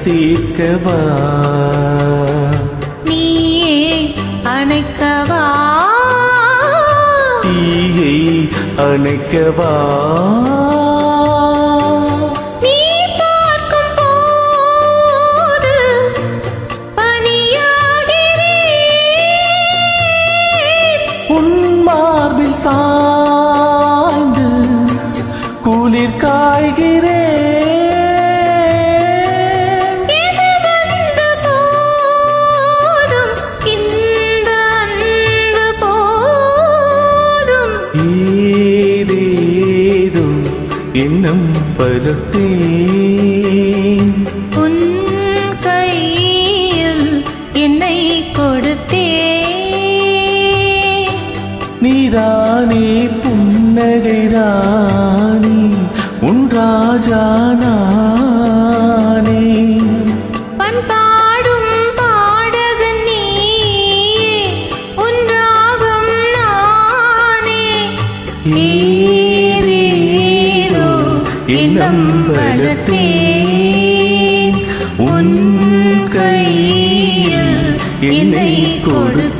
சேர்க்கவா நீயே அணைக்கவா தீயை அணைக்கவா நீ பார்க்கும் போது பனியாகிறேன் உன் மார்பில் சாய்ந்து குளிர் காய்கிறேன் எது வந்த போதும் இந்த அன்பு போதும் ஏதேதும் எண்ணம் பலத்தேன் உன் கையில் என்னை கொடுத்தே நீதானே புன்னகை ராணி உன் ராஜா நானே பண்பாடும் பாடகன் நீயே உன் ராகம் நானே ஏதேதோ எண்ணம் வளர்த்தேன் உன் கையில் என்னை கொடுத்தேன்